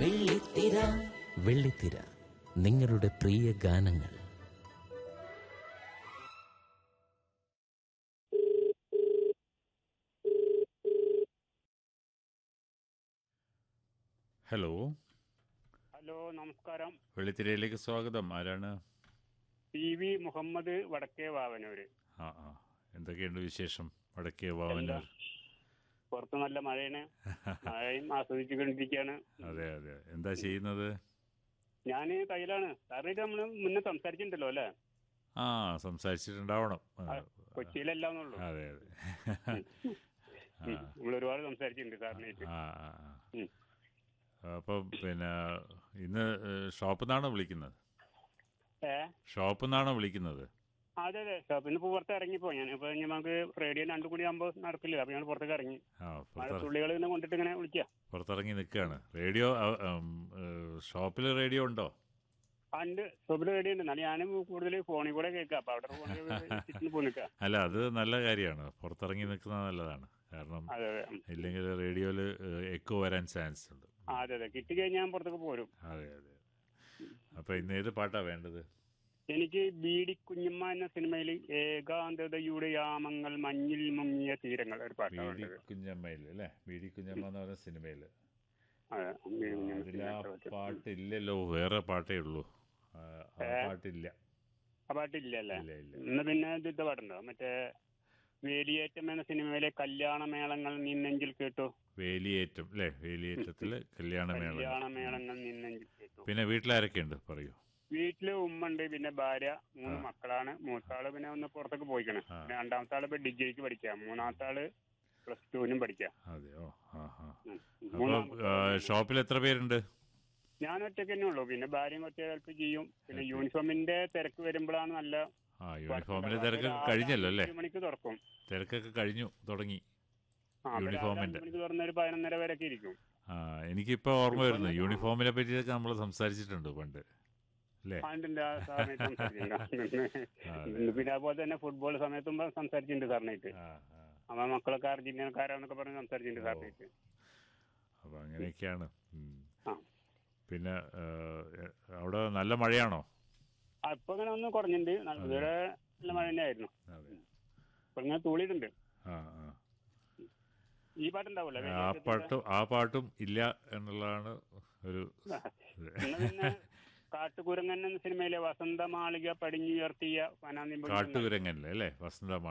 വെള്ളിത്തിര വെള്ളിത്തിര നിങ്ങളുടെ പ്രിയ ഗാനങ്ങൾ hello hello നമസ്കാരം വെള്ളിത്തിരയിലേക്ക് സ്വാഗതം ആരാണ് പി വി മുഹമ്മദ് വടക്കേ വാവനൂര് ആ ആ എന്തൊക്കെയുണ്ട് വിശേഷം വടക്കേ വാവനൂർ പുറത്ത് നല്ല മഴയാണ് മഴയും ആസ്വദിച്ചുകൊണ്ടിരിക്കുകയാണ് അതെ അതെ എന്താ ചെയ്യുന്നത് ഞാൻ കയ്യിലാണ് സാറിന് നമ്മൾ മുന്നേ സംസാരിച്ചിട്ടുണ്ടല്ലോ അല്ലേ ആ സംസാരിച്ചിട്ടുണ്ടാവണം ആ, കൊച്ചിയിലല്ലാന്നുള്ളൂ അതെ അതെ നമ്മൾ ഒരുപാട് സംസാരിച്ചിട്ടുണ്ട് സാറിനായിട്ട് ആ ആ ആ. ഉം. അപ്പം പിന്നെ ഇന്ന് ഷോപ്പിൽ നിന്നാണോ വിളിക്കുന്നത് ഏ ഷോപ്പിൽ നിന്നാണോ വിളിക്കുന്നത് അതെ അതെ ഷോപ്പിൽ നിന്ന് പുറത്ത് ഇറങ്ങിപ്പോ ഞാൻ ഇപ്പൊ ഇനി നമുക്ക് റേഡിയോ രണ്ടു കൂടി ആകുമ്പോൾ നടക്കില്ല അപ്പൊ ഞാൻ പുറത്തേക്ക് ഇറങ്ങി ആ മഴ പുറത്തിറ തുള്ളികൾ ഇങ്ങനെ കൊണ്ടിട്ട് ഇങ്ങനെ വിളിക്കുക പുറത്തിറങ്ങി നിൽക്കുകയാണ് റേഡിയോ ഷോപ്പിൽ റേഡിയോ ഉണ്ടോ ആ ഉണ്ട് ഷോപ്പിൽ റേഡിയോ ഉണ്ട് എന്നാലും ഞാനും കൂടുതൽ ഫോണിൽ കൂടെ കേൾക്കാം അപ്പൊ അവിടെ ഫോണിൽ പോയി നിൽക്കുക അല്ല അത് നല്ല കാര്യമാണ് പുറത്തിറങ്ങി നിൽക്കുന്നത് നല്ലതാണ് കാരണം അതെ അതെ ഉം. ഇല്ലെങ്കിൽ റേഡിയോയിൽ എക്കോ വരാൻ ചാൻസ് ഉണ്ട് ആ, അതെ അതെ കിട്ടിക്കഴിഞ്ഞാൽ ഞാൻ പുറത്തേക്ക് പോരും അതെ അതെ അപ്പൊ ഇന്ന് ഏത് പാട്ടാ വേണ്ടത് എനിക്ക് ബീഡി കുഞ്ഞമ്മ എന്ന സിനിമയിൽ ഏകാന്തതയുടെ യാമങ്ങൾ മഞ്ഞിൽ മുങ്ങിയ തീരങ്ങൾ ഒരു പാട്ടാണ് ബീഡി വേണ്ടത്. കുഞ്ഞമ്മയിൽ അല്ലേ ബീഡി കുഞ്ഞമ്മ എന്ന് പറയുന്ന സിനിമയിൽ അതെ, ബീഡി കുഞ്ഞമ്മ അതിൽ ആ സിനിമ. പാട്ടില്ലല്ലോ വേറെ പാട്ടേ ഉള്ളൂ ആ ആ പാട്ടില്ല ആ പാട്ടില്ല അല്ലേ ഇല്ല ഇല്ല ഇന്ന് പിന്നെ ഇത് പാട്ടുണ്ടോ മറ്റേ വേലിയേറ്റം എന്ന സിനിമയിലെ കല്യാണമേളങ്ങൾ നിന്നെങ്കിൽ കേട്ടു വേലിയേറ്റം അല്ലേ വേലിയേറ്റത്തില് കല്യാണമേള കല്യാണമേളങ്ങൾ നിന്നെങ്കിൽ കേട്ടു പിന്നെ വീട്ടിലാരൊക്കെ ഉണ്ട് പറയൂ വീട്ടില് ഉമ്മ ഉണ്ട് പിന്നെ ഭാര്യ മൂന്ന് മക്കളാണ് മൂത്താള് പിന്നെ ഒന്ന് പുറത്തേക്ക് പോയിക്കണ് പിന്നെ രണ്ടാമത്തെ ആള് ഇപ്പൊ ഡിഗ്രിക്ക് പഠിക്കാം മൂന്നാമത്തെ ആള് പ്ലസ് ടുവിനും പഠിക്കാം അതെയോ ആ ആ ഉം. അപ്പൊ മൂന്നാമത്തെ ഷോപ്പിൽ എത്ര പേരുണ്ട് ഞാൻ ഒറ്റയ്ക്ക് തന്നെ ഉള്ളൂ പിന്നെ ഭാര്യയും കുറച്ച് ഹെൽപ്പ് ചെയ്യും പിന്നെ യൂണിഫോമിന്റെ തിരക്ക് വരുമ്പോഴാണ് നല്ല ആ യൂണിഫോമിന്റെ തിരക്കൊക്കെ കഴിഞ്ഞല്ലോ അല്ലേ അഞ്ച് മണിക്ക് തുറക്കും തിരക്കൊക്കെ കഴിഞ്ഞു തുടങ്ങി ആ, അപ്പൊ രാവിലെ യൂണിഫോമിന്റെ. അഞ്ച് മണിക്ക് തുറന്ന ഒരു പതിനൊന്നര വരെയൊക്കെ ഇരിക്കും ആ എനിക്കിപ്പോ ഓർമ്മ വരുന്നു യൂണിഫോമിനെ പറ്റിയൊക്കെ നമ്മൾ സംസാരിച്ചിട്ടുണ്ട് പണ്ട് അല്ലേ അതിന്റെ ആ സാറിനായിട്ട് സംസാരിച്ചിട്ടുണ്ട് ഇന്ന് പിന്നെ അതുപോലെ തന്നെ ഫുട്ബോൾ സമയത്തും സംസാരിച്ചിട്ടുണ്ട് സാറിനായിട്ട് ആ ആ അമ്മ മക്കളൊക്കെ അർജന്റീനക്കാരാന്നൊക്കെ പറഞ്ഞ് സംസാരിച്ചിട്ടുണ്ട് സാറിനായിട്ട് അപ്പൊ അങ്ങനെയൊക്കെയാണ് ഉം. ആ പിന്നെ ആ, എ- അവിടെ നല്ല മഴയാണോ ആ, ഇപ്പൊ ഇങ്ങനെ ഒന്ന് കുറഞ്ഞിട്ടുണ്ട് നല്ല- ഇതുവരെ നല്ല മഴ തന്നെയായിരുന്നു അതെ ഇപ്പൊ ഇങ്ങനെ തൂളിയിട്ടുണ്ട് ആ ആ ഈ പാട്ടുണ്ടാവൂല്ലോ ആ പാട്ടും ആ പാട്ടും ഇല്ല എന്നുള്ളതാണ് ഒരു ഇന്ന് പിന്നെ കാട്ടുകുരങ്ങൻ എന്ന സിനിമയിലെ വസന്ത മാളിക പടിഞ്ഞുയർത്തിയ വനാനിമ്പ കാട്ടുകുരങ്ങല്ലേ അല്ലേ വസന്ത